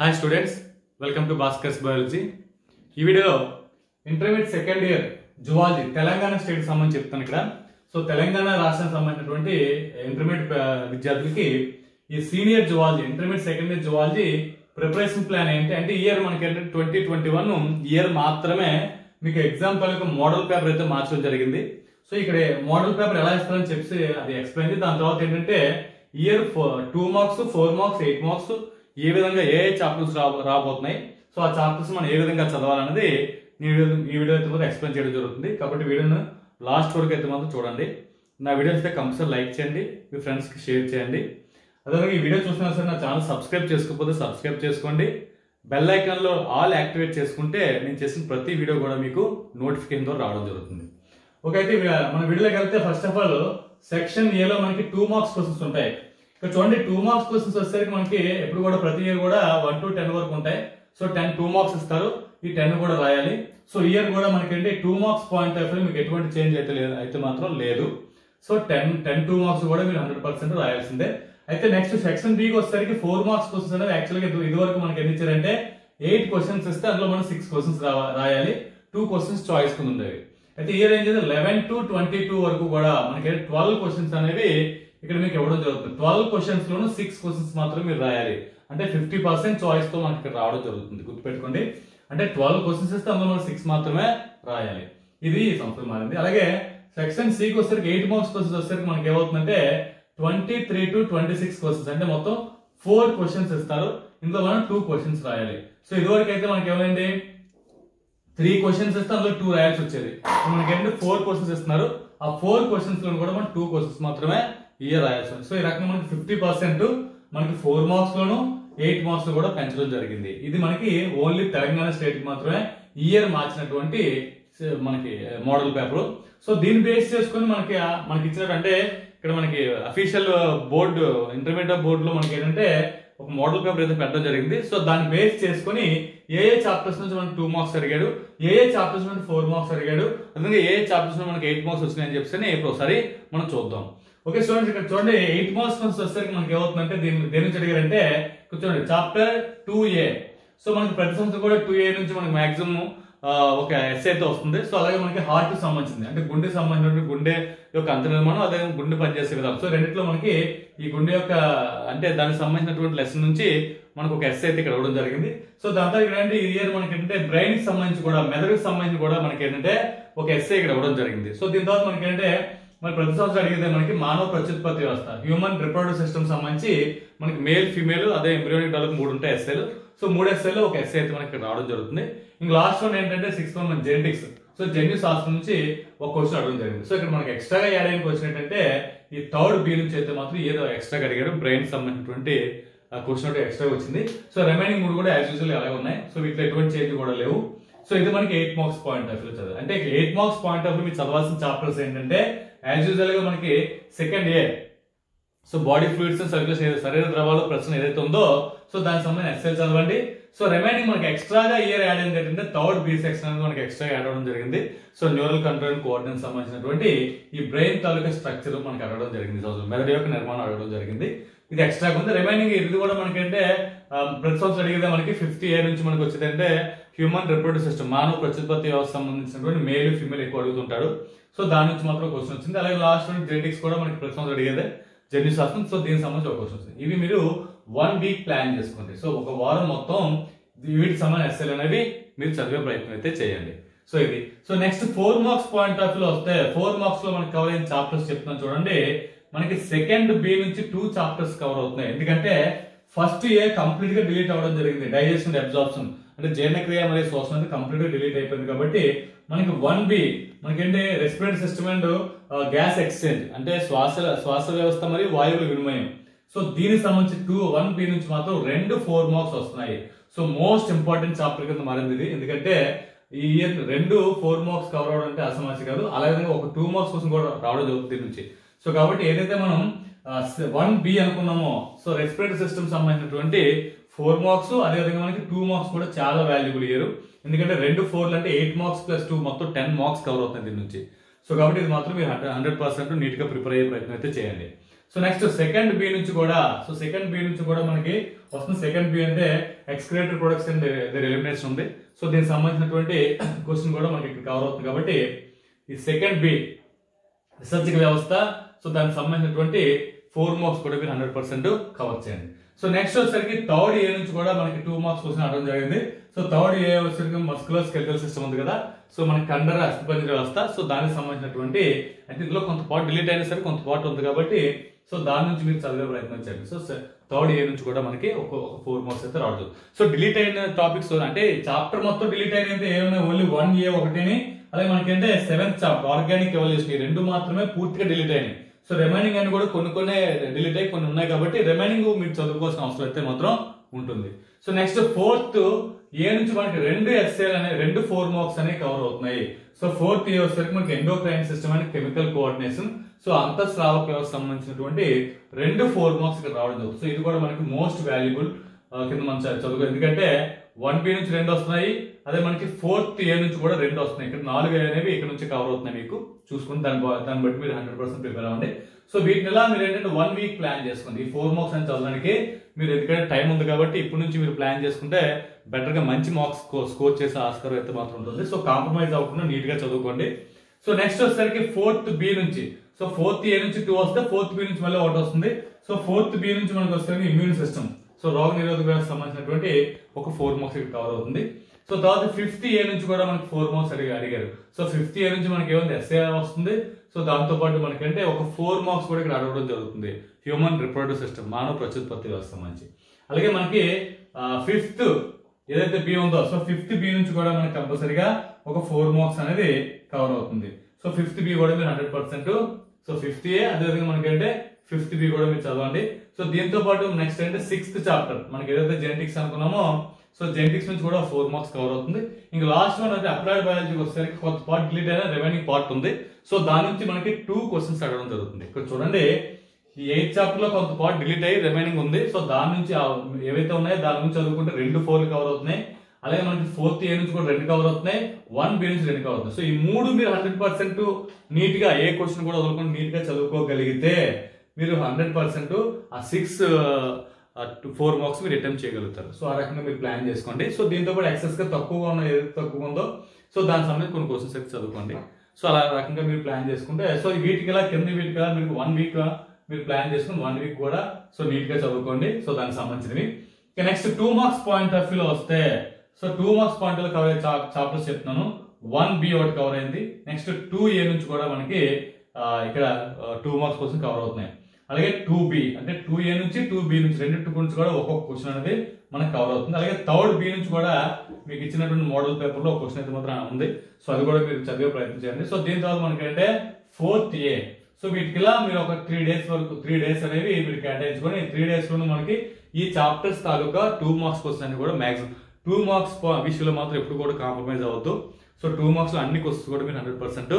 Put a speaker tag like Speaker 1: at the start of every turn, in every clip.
Speaker 1: hi students welcome to Bhaskar's biology ఈ వీడియోలో intermediate second year zoology Telangana state సంబంధించి చెప్తాను ఇక్కడ సో తెలంగాణ రాష్ట్రం సంబంధించినటువంటి ఇంటర్మీడియట్ ఆ, విద్యార్థులకి ఈ senior zoology intermediate second year zoology preparation plan ఏంటి అంటే ఇయర్ మనకి ఏంటంటే ట్వంటీ ట్వంటీ వన్ ఇయర్ మాత్రమే మీకు ఎగ్జామ్ తాలూకు మోడల్ పేపర్ అయితే మార్చడం జరిగింది సో ఇక్కడ మోడల్ పేపర్ ఎలా ఇస్తారని చెప్పి అది ఎక్స్ప్లెయిన్ చేసి దాని తర్వాత ఏంటంటే year two marks four marks eight marks ఏ విధంగా ఏ చాప్టర్స్ రా రాబోతున్నాయి సో ఆ చాప్టర్స్ మనం ఏ విధంగా చదవాలన్నది ఈ వీడియో ఈ వీడియో అయితే మాత్రం ఎక్స్ప్లెయిన్ చేయడం జరుగుతుంది కాబట్టి వీడియోను లాస్ట్ వరకు అయితే మాత్రం చూడండి నా వీడియోస్ అయితే కంపల్సరీ లైక్ చేయండి మీ ఫ్రెండ్స్కి షేర్ చేయండి అదేవిధంగా ఈ వీడియో చూసినా సరే నా ఛానల్ సబ్స్క్రైబ్ చేసుకోకపోతే సబ్స్క్రైబ్ చేసుకోండి బెల్ ఐకాన్లో ఆల్ యాక్టివేట్ చేసుకుంటే నేను చేసిన ప్రతి వీడియో కూడా మీకు నోటిఫికేషన్ ద్వారా రావడం జరుగుతుంది ఓకే అయితే ఇవి మన వీడియోలోకి వెళ్తే ఫస్ట్ ఆఫ్ ఆల్ సెక్షన్ ఏలో మనకి టూ మార్క్స్ క్వశ్చన్స్ ఉంటాయి ఇక్కడ చూడండి టూ మార్క్స్ క్వశ్చన్స్ వచ్చేసరికి మనకి ఎప్పుడు కూడా ప్రతి ఇయర్ కూడా వన్ టు టెన్ వరకు ఉంటాయి సో టెన్ టూ మార్క్స్ ఇస్తారు ఈ టెన్ కూడా రాయాలి సో ఇయర్ కూడా మనకి టూ మార్క్స్ పాయింట్ ఆఫ్ మీకు ఎటువంటి చేంజ్ అయితే లేదు అయితే మాత్రం లేదు so ten ten two marks కూడా మీరు హండ్రెడ్ పర్సెంట్ రాయాల్సిందే అయితే నెక్స్ట్ సెక్షన్ బికి వచ్చేసరికి ఫోర్ మార్క్స్ క్వశ్చన్స్ అనేది యాక్చువల్గా ఇది ఇది వరకు మనకి ఎన్ని ఇచ్చారంటే ఎయిట్ క్వశ్చన్స్ ఇస్తే అందులో మనం సిక్స్ క్వశ్చన్స్ రాయాలి టూ క్వశ్చన్స్ చాయిస్ కింద ఉండేవి అయితే ఇయర్ ఏం చేస్తే లెవెన్ టు ట్వంటీ టూ వరకు కూడా మనకి ట్వెల్వ్ క్వశ్చన్స్ అనేవి ఇక్కడ మీకు ఇవ్వడం జరుగుతుంది ట్వెల్వ్ క్వశ్చన్స్ లోను సిక్స్ క్వశ్చన్స్ మాత్రం మీరు రాయాలి అంటే ఫిఫ్టీ పర్సెంట్ చాయిస్ తో మనకి ఇక్కడ రావడం జరుగుతుంది గుర్తుపెట్టుకోండి అంటే ట్వెల్వ్ క్వశ్చన్స్ ఇస్తే అందులో మనం సిక్స్ మాత్రమే రాయాలి ఇది ఈ సంవత్సరం మారింది అలాగే సెక్షన్ సికి వచ్చేసరికి ఎయిట్ మార్క్స్ క్వశ్చన్స్ వచ్చేసరికి మనకి ఏమవుతుందంటే twenty three to twenty six questions అంటే మొత్తం ఫోర్ క్వశ్చన్స్ ఇస్తారు ఇందులో మనం టూ క్వశ్చన్స్ రాయాలి సో ఇదివరకు అయితే మనకి ఏమైంది త్రీ క్వశ్చన్స్ ఇస్తే అందులో టూ రాయాల్సి వచ్చేది ఇప్పుడు మనకి ఏంటంటే ఫోర్ క్వశ్చన్స్ ఇస్తున్నారు ఆ ఫోర్ క్వశ్చన్స్ లో కూడా మనం టూ క్వశ్చన్స్ మాత్రమే ఇయర్ రాయాల్సి ఉంది సో ఈ రకంగా మనకి ఫిఫ్టీ పర్సెంట్ మనకి ఫోర్ మార్క్స్ లోను ఎయిట్ మార్క్స్ లో కూడా పెంచడం జరిగింది ఇది మనకి ఓన్లీ తెలంగాణ స్టేట్ కి మాత్రమే ఇయర్ మార్చినటువంటి స- మనకి మోడల్ పేపర్ సో దీన్ని బేస్ చేసుకొని మనకి ఆ- మనకి ఇచ్చినట్టు అంటే ఇక్కడ మనకి అఫీషియల్ బోర్డు ఇంటర్మీడియట్ బోర్డు లో మనకి ఏంటంటే ఒక మోడల్ పేపర్ అయితే పెట్టడం జరిగింది సో దాన్ని బేస్ చేసుకొని ఏ ఏ చాప్టర్స్ నుంచి మనకి టూ మార్క్స్ అడిగాడు ఏ ఏ చాప్టర్స్ నుంచి ఫోర్ మార్క్స్ అడిగాడు అదేవిధంగా ఏ ఏ చాప్టర్స్ నుంచి మనకి ఎయిట్ మార్క్స్ వచ్చినాయని చెప్పి ఇప్పుడు ఒకసారి మనం చూద్దాం ఓకే స్టూడెంట్స్ ఇక్కడ చూడండి ఎయిట్ మార్క్స్ నుంచి వచ్చేసరికి మనకి ఏమవుతుందంటే దీని దేని నుంచి అడిగారంటే ఇక్కడ చూడండి చాప్టర్ టూ ఏ సో మనకి ప్రతి సంవత్సరం కూడా టూ ఏ నుంచి మనకి మాక్సిమం ఒక ఎస్ అయితే వస్తుంది సో అలాగే మనకి హార్ట్ కి సంబంధించింది అంటే గుండెకి సంబంధించిన గుండె యొక్క అంత నిర్మాణం అదే గుండె పనిచేసే విధానం సో రెండిట్లో మనకి ఈ గుండె యొక్క అంటే దానికి సంబంధించినటువంటి లెసన్ నుంచి మనకు ఒక ఎస్ అయితే ఇక్కడ ఇవ్వడం జరిగింది సో దాంతో ఇక్కడ ఏంటి ఈ ఇయర్ మనకి ఏంటంటే బ్రెయిన్ కి సంబంధించి కూడా మెదడుకి సంబంధించి కూడా మనకి ఏంటంటే ఒక ఎస్ఏ ఇక్కడ ఇవ్వడం జరిగింది సో దీని తర్వాత మనకి ఏంటంటే మరి ప్రతి సంవత్సరం అడిగితే మనకి మానవ ప్రత్యుత్పత్తి వ్యవస్థ హ్యూమన్ రిప్రొడక్టివ్ సిస్టమ్ సంబంధించి మనకి మేల్ ఫీమేల్ అదే ఎంబ్రియోనిక్ డెవలప్ మూడు ఉంటాయి ఎస్ఏలు సో మూడు ఎస్ఏలో ఒక ఎస్ఏ అయితే మనకి ఇక్కడ రావడం జరుగుతుంది ఇంకా లాస్ట్ వన్ ఏంటంటే సిక్స్త్ వన్ మన జెనెటిక్స్ సో జన్యు శాస్త్రం నుంచి ఒక క్వశ్చన్ అడగడం జరిగింది సో ఇక్కడ మనకి ఎక్స్ట్రాగా యాడ్ అయిన క్వశ్చన్ ఏంటంటే ఈ థర్డ్ బి నుంచి అయితే మాత్రం ఏదో ఎక్స్ట్రాగా అడిగాడు బ్రెయిన్ సంబంధించినటువంటి క్వశ్చన్ ఒకటి ఎక్స్ట్రా వచ్చింది సో రిమైనింగ్ మూడు కూడా యాజ్ యూజువల్ అలాగే ఉన్నాయి సో వీటిలో ఎటువంటి చేంజ్ కూడా లేవు సో ఇది మనకి eight marks point of view చదువు అంటే eight marks point of view మీరు చదవాల్సిన చాప్టర్స్ ఏంటంటే యాజ్ యూజువల్ గా మనకి second year so body fluids circulation శరీర ద్రవాలు ప్రశ్న ఏదైతే ఉందో సో దానికి సంబంధించిన ఎక్సెల్ చదవండి సో రిమైనింగ్ మనకి ఎక్స్ట్రాగా ఇయర్ యాడ్ అయింది ఏంటంటే థర్డ్ బీ సెక్షన్ అనేది మనకి ఎక్స్ట్రా యాడ్ అవ్వడం జరిగింది సో న్యూరల్ కంట్రోల్ కోఆర్డినేట్ సంబంధించినటువంటి ఈ బ్రెయిన్ తాలూకా స్ట్రక్చర్ మనకి అడగడం జరిగింది ఈ సంవత్సరం మెదడు యొక్క నిర్మాణం అడగడం జరిగింది ఇది ఎక్స్ట్రా ఉంది రిమైనింగ్ ఇది కూడా మనకి అంటే ఆ, ప్రతి సంవత్సరం అడిగితే మనకి ఫిఫ్త్ ఇయర్ నుంచి మనకి వచ్చేది అంటే హ్యూమన్ రిప్రొడక్టివ్ సిస్టమ్ మానవ ప్రత్యుత్పత్తి వ్యవస్థ సంబంధించినటువంటి మేల్ ఫీమేల్ ఎక్కువ అడుగుతుంటాడు సో దాని నుంచి మాత్రం క్వశ్చన్ వచ్చింది అలాగే లాస్ట్ జెనెటిక్స్ కూడా మనకి ప్రతి సంవత్సరం అడిగేదే జన్యు శాస్త్రం సో దీనికి సంబంధించి ఒక క్వశ్చన్ వచ్చింది ఇవి మీరు వన్ వీక్ ప్లాన్ చేసుకోండి సో ఒక వారం మొత్తం వీటికి సంబంధించిన ఎస్ఎల్ అనేవి మీరు చదివే ప్రయత్నం అయితే చేయండి సో ఇది so next four marks point of లో వస్తే ఫోర్ మార్క్స్ లో మనకి కవర్ అయిన చాప్టర్స్ చెప్తున్నాను చూడండి మనకి సెకండ్ బి నుంచి టూ చాప్టర్స్ కవర్ అవుతున్నాయి ఎందుకంటే ఫస్ట్ ఏ కంప్లీట్ గా డిలీట్ అవ్వడం జరిగింది డైజెషన్ అబ్జార్ప్షన్ అంటే జీర్ణక్రియ మరియు శోషణ అనేది కంప్లీట్ గా డిలీట్ అయిపోయింది కాబట్టి మనకి వన్ బి మనకేంటి respiratory system and gas exchange అంటే శ్వాస శ్వాస వ్యవస్థ మరియు వాయువుల వినిమయం సో దీనికి సంబంధించి టూ వన్ బి నుంచి మాత్రం రెండు ఫోర్ మార్క్స్ వస్తున్నాయి సో మోస్ట్ ఇంపార్టెంట్ చాప్టర్ కింద మారింది ఇది ఎందుకంటే ఈ ఇయర్ రెండు ఫోర్ మార్క్స్ కవర్ అవడం అంటే అసమాసి కాదు అలాగే ఒక టూ మార్క్స్ కోసం కూడా రావడం జరుగుతుంది దీని నుంచి సో కాబట్టి ఏదైతే మనం వన్ బి అనుకున్నామో సో రెస్పిరేటరీ సిస్టమ్ సంబంధించినటువంటి ఫోర్ మార్క్స్ అదేవిధంగా మనకి టూ మార్క్స్ కూడా చాలా వాల్యుబుల్ ఇయర్ ఎందుకంటే రెండు ఫోర్లు అంటే ఎయిట్ మార్క్స్ ప్లస్ టూ మొత్తం టెన్ మార్క్స్ కవర్ అవుతుంది దీని నుంచి సో కాబట్టి ఇది మాత్రం మీరు హండ్రెడ్ హండ్రెడ్ పర్సెంట్ నీట్ గా ప్రిపేర్ అయ్యే ప్రయత్నం అయితే చేయండి సో నెక్స్ట్ సెకండ్ బి నుంచి కూడా సో సెకండ్ బి నుంచి కూడా మనకి వస్తుంది సెకండ్ బి అంటే excreted products and their elimination ఉంది సో దీనికి సంబంధించినటువంటి క్వశ్చన్ కూడా మనకి ఇక్కడ కవర్ అవుతుంది కాబట్టి ఈ సెకండ్ బి విసర్జక వ్యవస్థ సో దానికి సంబంధించినటువంటి ఫోర్ మార్క్స్ కూడా మీరు హండ్రెడ్ పర్సెంట్ కవర్ చేయండి సో నెక్స్ట్ వచ్చేసరికి థర్డ్ ఏ నుంచి కూడా మనకి టూ మార్క్స్ క్వశ్చన్ అడగడం జరిగింది సో థర్డ్ ఏ వచ్చేసరికి మస్కులర్ స్కెలిటల్ సిస్టమ్ ఉంది కదా సో మనకి కండర అస్థిపంజర వ్యవస్థ సో దానికి సంబంధించినటువంటి అంటే ఇందులో కొంత పార్ట్ డిలీట్ అయినా సరే కొంత పార్ట్ ఉంది కాబట్టి సో దాని నుంచి మీరు చదివే ప్రయత్నం చేయండి సో థర్డ్ ఏ నుంచి కూడా మనకి ఒక ఫోర్ మార్క్స్ అయితే రావద్దు సో డిలీట్ అయిన టాపిక్స్ అంటే చాప్టర్ మొత్తం డిలీట్ అయినైతే ఏమైనా ఓన్లీ వన్ ఏ ఒకటిని అలాగే మనకంటే సెవెంత్ చాప్టర్ ఆర్గానిక్ ఎవల్యూషన్ ఈ రెండు మాత్రమే పూర్తిగా డిలీట్ అయినాయి సో రిమైనింగ్ అన్ని కూడా కొన్ని కొన్ని డిలీట్ అయ్యి కొన్ని ఉన్నాయి కాబట్టి రిమైనింగ్ మీరు చదువుకోవాల్సిన అవసరం అయితే మాత్రం ఉంటుంది సో నెక్స్ట్ ఫోర్త్ ఏ నుంచి మనకి రెండు ఎస్ఏలు అనే రెండు ఫోర్ మార్క్స్ అనేవి కవర్ అవుతున్నాయి సో ఫోర్త్ ఏ వచ్చేసరికి మనకి endocrine system and chemical coordination so అంతఃస్రావక వ్యవస్థ సంబంధించినటువంటి రెండు ఫోర్ మార్క్స్ ఇక్కడ రావడం జరుగుతుంది సో ఇది కూడా మనకి మోస్ట్ వాల్యుబుల్ కింద మనం చ- చదువుకో ఎందుకంటే వన్ బి నుంచి రెండు వస్తున్నాయి అదే మనకి ఫోర్త్ ఏ నుంచి కూడా రెండు వస్తున్నాయి ఇక్కడ నాలుగు ఏ అనేవి ఇక్కడ నుంచి కవర్ అవుతున్నాయి మీకు చూసుకుని దాని బా- దాన్ని బట్టి మీరు హండ్రెడ్ పర్సెంట్ ప్రిపేర్ అవ్వండి సో వీటిని ఎలా మీరు ఏంటంటే వన్ వీక్ ప్లాన్ చేసుకోండి ఈ ఫోర్ మార్క్స్ అని చదవడానికి మీరు ఎందుకంటే టైం ఉంది కాబట్టి ఇప్పటి నుంచి మీరు ప్లాన్ చేసుకుంటే బెటర్ గా మంచి మార్క్స్ స్కోర్ చేసే ఆస్కారం అయితే మాత్రం ఉంటుంది సో కాంప్రమైజ్ అవ్వకుండా నీట్ గా చదువుకోండి సో నెక్స్ట్ వచ్చేసరికి ఫోర్త్ బి నుంచి సో ఫోర్త్ ఏ నుంచి టూ వస్తే ఫోర్త్ బి నుంచి మళ్ళీ ఒకటి వస్తుంది సో ఫోర్త్ బి నుంచి మనకు వస్తుంది ఇమ్యూన్ సిస్టమ్ సో రోగ నిరోధక వ్యవస్థ సంబంధించినటువంటి ఒక ఫోర్ మార్క్స్ ఇక్కడ కవర్ అవుతుంది సో తర్వాత ఫిఫ్త్ ఏ నుంచి కూడా మనకి ఫోర్ మార్క్స్ అడిగి అడిగారు సో ఫిఫ్త్ ఏ నుంచి మనకి ఏముంది ఎస్ఏ వస్తుంది సో దాంతో పాటు మనకంటే ఒక ఫోర్ మార్క్స్ కూడా ఇక్కడ అడగడం జరుగుతుంది హ్యూమన్ రిప్రొడక్టివ్ సిస్టమ్ మానవ ప్రత్యుత్పత్తి వ్యవస్థ సంబంధించి అలాగే మనకి ఫిఫ్త్ ఏదైతే బి ఉందో సో ఫిఫ్త్ బి నుంచి కూడా మనకి కంపల్సరీగా ఒక ఫోర్ మార్క్స్ అనేది కవర్ అవుతుంది సో ఫిఫ్త్ బి కూడా మీరు hundred percent so fifth A అదేవిధంగా మనకంటే ఫిఫ్త్ బి కూడా మీరు చదవండి సో దీంతో పాటు నెక్స్ట్ అంటే సిక్స్త్ చాప్టర్ మనకి ఏదైతే జెనెటిక్స్ అనుకున్నామో సో జెనెటిక్స్ నుంచి కూడా ఫోర్ మార్క్స్ కవర్ అవుతుంది ఇంకా లాస్ట్ వన్ అంటే అప్లైడ్ బయాలజీకి వచ్చేసరికి కొంత పార్ట్ డిలీట్ అయిన రెవెన్యూ పార్ట్ ఉంది సో దాని నుంచి మనకి టూ క్వశ్చన్స్ అడగడం జరుగుతుంది ఇక్కడ చూడండి ఈ ఎయిత్ చాప్టర్ లో కొంత పార్ట్ డిలీట్ అయ్యి రిమైనింగ్ ఉంది సో దాని నుంచి ఆ ఏవైతే ఉన్నాయో దాని నుంచి చదువుకుంటే రెండు ఫోర్లు కవర్ అవుతున్నాయి అలాగే మనకి ఫోర్త్ ఇయర్ నుంచి కూడా రెండు కవర్ అవుతున్నాయి వన్ బి నుంచి రెండు కవర్ అవుతున్నాయి సో ఈ మూడు మీరు హండ్రెడ్ పర్సెంట్ నీట్ గా ఏ క్వశ్చన్ కూడా వదలకుండా నీట్ గా చదువుకోగలిగితే మీరు హండ్రెడ్ పర్సెంట్ ఆ సిక్స్ ఫోర్ మార్క్స్ మీరు అటెంప్ట్ చేయగలుగుతారు సో ఆ రకంగా మీరు ప్లాన్ చేసుకోండి సో దీంతో పాటు ఎక్సెస్ గా తక్కువగా ఉన్న ఏది తక్కువ ఉందో సో దాని సంబంధించి కొన్ని క్వశ్చన్స్ అయితే చదువుకోండి సో అలా రకంగా మీరు ప్లాన్ చేసుకుంటే సో వీటికి ఇలా కింద వీటికి ఇలా మీకు వన్ వీక్ మీరు ప్లాన్ చేసుకుని వన్ వీక్ కూడా సో నీట్ గా చదువుకోండి సో దానికి సంబంధించినవి ఇక next two marks point of వ్యూలో వస్తే సో టూ మార్క్స్ పాయింట్ లో కవర్ చాప్టర్స్ చెప్తున్నాను వన్ బి ఒకటి కవర్ అయింది నెక్స్ట్ టూ ఏ నుంచి కూడా మనకి ఆ, ఇక్కడ టూ మార్క్స్ కోసం కవర్ అవుతున్నాయి అలాగే టూ బి అంటే టూ ఏ నుంచి టూ బి నుంచి రెండింటి గురించి కూడా ఒక్కొక్క క్వశ్చన్ అనేది మనకు కవర్ అవుతుంది అలాగే థర్డ్ బి నుంచి కూడా మీకు ఇచ్చినటువంటి మోడల్ పేపర్ లో ఒక క్వశ్చన్ అయితే మాత్రం ఉంది సో అది కూడా మీరు చదివే ప్రయత్నం చేయండి సో దీని తర్వాత మనకి అంటే ఫోర్త్ ఏ సో వీటికి ఇలా మీరు ఒక త్రీ డేస్ వరకు త్రీ డేస్ అనేవి మీరు కేటాయించుకొని త్రీ డేస్ లో మనకి ఈ చాప్టర్స్ తాలూకా టూ మార్క్స్ క్వశ్చన్ అన్ని కూడా మ్యాక్సిమం టూ మార్క్స్ విషయంలో మాత్రం ఎప్పుడు కూడా కాంప్రమైజ్ అవ్వద్దు సో టూ మార్క్స్ లో అన్ని క్వశ్చన్స్ కూడా మీరు హండ్రెడ్ పర్సెంట్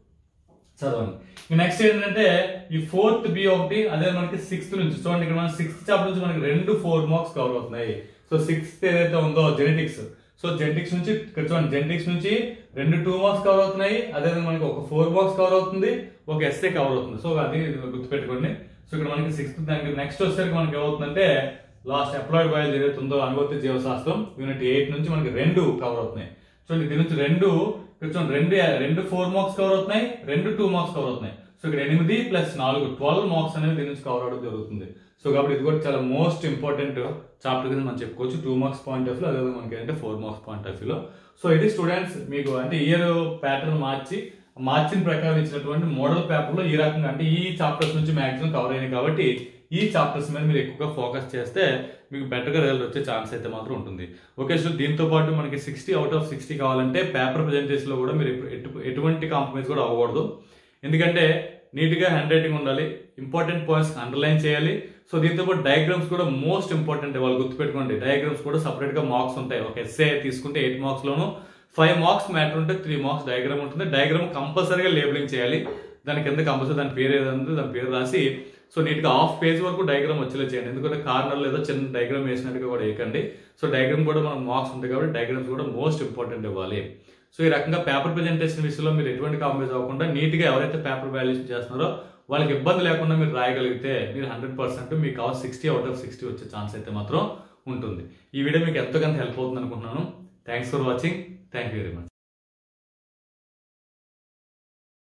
Speaker 1: చదవండి నెక్స్ట్ ఏంటంటే ఈ ఫోర్త్ బి ఒకటి అదే మనకి సిక్స్త్ నుంచి చూడండి ఇక్కడ మన సిక్స్త్ చాప్టర్ నుంచి మనకి రెండు ఫోర్ మార్క్స్ కవర్ అవుతున్నాయి సో సిక్స్త్ ఏదైతే ఉందో జెనెటిక్స్ సో జెనెటిక్స్ నుంచి ఇక్కడ చూడండి జెనెటిక్స్ నుంచి రెండు టూ మార్క్స్ కవర్ అవుతున్నాయి అదే మనకి ఒక ఫోర్ మార్క్స్ కవర్ అవుతుంది ఒక ఎస్ఏ కవర్ అవుతుంది సో అది గుర్తుపెట్టుకోండి సో ఇక్కడ మనకి సిక్స్త్ దానికి నెక్స్ట్ వచ్చేసరికి మనకి ఏమవుతుందంటే లాస్ట్ అప్లాయిడ్ బయాలజీ ఏదైతే ఉందో అనుభూతి జీవశాస్త్రం యూనిట్ ఎయిట్ నుంచి మనకి రెండు కవర్ అవుతున్నాయి చూడండి దీని నుంచి రెండు ఇక్కడ చూడండి రెండు రెండు ఫోర్ మార్క్స్ కవర్ అవుతున్నాయి రెండు టూ మార్క్స్ కవర్ అవుతున్నాయి సో ఇక్కడ ఎనిమిది ప్లస్ నాలుగు ట్వెల్వ్ మార్క్స్ అనేవి దీని నుంచి కవర్ అవడం జరుగుతుంది సో కాబట్టి ఇది కూడా చాలా మోస్ట్ ఇంపార్టెంట్ చాప్టర్ కింద మనం చెప్పుకోవచ్చు two marks point of view అదే మనకి ఏంటంటే ఫోర్ మార్క్స్ పాయింట్ ఆఫ్ వ్యూలో సో ఇది స్టూడెంట్స్ మీకు అంటే ఇయర్ ప్యాటర్న్ మార్చి మార్చిన ప్రకారం ఇచ్చినటువంటి మోడల్ పేపర్ లో ఈ రకంగా అంటే ఈ చాప్టర్స్ నుంచి మాక్సిమం కవర్ అయినాయి కాబట్టి ఈ చాప్టర్స్ మీద మీరు ఎక్కువగా ఫోకస్ చేస్తే మీకు బెటర్గా రిజల్ట్ వచ్చే ఛాన్స్ అయితే మాత్రం ఉంటుంది ఓకే సో దీంతో పాటు మనకి సిక్స్టీ అవుట్ ఆఫ్ సిక్స్టీ కావాలంటే పేపర్ ప్రజెంటేషన్ లో కూడా మీరు ఎటు- ఎటు- ఎటువంటి కాంప్రమైజ్ కూడా అవ్వకూడదు ఎందుకంటే నీట్ గా హ్యాండ్ రైటింగ్ ఉండాలి ఇంపార్టెంట్ పాయింట్స్ అండర్లైన్ చేయాలి సో దీంతో పాటు డయాగ్రామ్స్ కూడా మోస్ట్ ఇంపార్టెంట్ వాళ్ళు గుర్తుపెట్టుకోండి డయాగ్రామ్స్ కూడా సపరేట్ గా మార్క్స్ ఉంటాయి ఒక ఎస్ఏ తీసుకుంటే ఎయిట్ మార్క్స్ లోను ఫైవ్ మార్క్స్ మ్యాటర్ ఉంటే త్రీ మార్క్స్ డయాగ్రామ్ ఉంటుంది డయాగ్రామ్ కంపల్సరీగా లేబులింగ్ చేయాలి దాని కింద కంపల్సరీ దాని పేరు ఏదంటే దాని పేరు రాసి సో నీట్ గా హాఫ్ పేజ్ వరకు డయాగ్రామ్ వచ్చేలా చేయండి ఎందుకంటే కార్నర్ లేదా చిన్న డయాగ్రామ్ వేసినట్టుగా కూడా వేయకండి సో డయాగ్రామ్ కూడా మనకు మార్క్స్ ఉంటాయి కాబట్టి డయాగ్రామ్స్ కూడా మోస్ట్ ఇంపార్టెంట్ ఇవ్వాలి సో ఈ రకంగా పేపర్ ప్రెజెంటేషన్ విషయంలో మీరు ఎటువంటి కాంప్రమైజ్ అవ్వకుండా నీట్ గా ఎవరైతే పేపర్ వాల్యుయేషన్ చేస్తున్నారో వాళ్ళకి ఇబ్బంది లేకుండా మీరు రాయగలిగితే మీరు హండ్రెడ్ పర్సెంట్ మీకు కావాలి సిక్స్టీ అవుట్ ఆఫ్ సిక్స్టీ వచ్చే ఛాన్స్ అయితే మాత్రం ఉంటుంది ఈ వీడియో మీకు ఎంతోకంత హెల్ప్ అవుతుంది అనుకుంటున్నాను thanks for watching thank you very much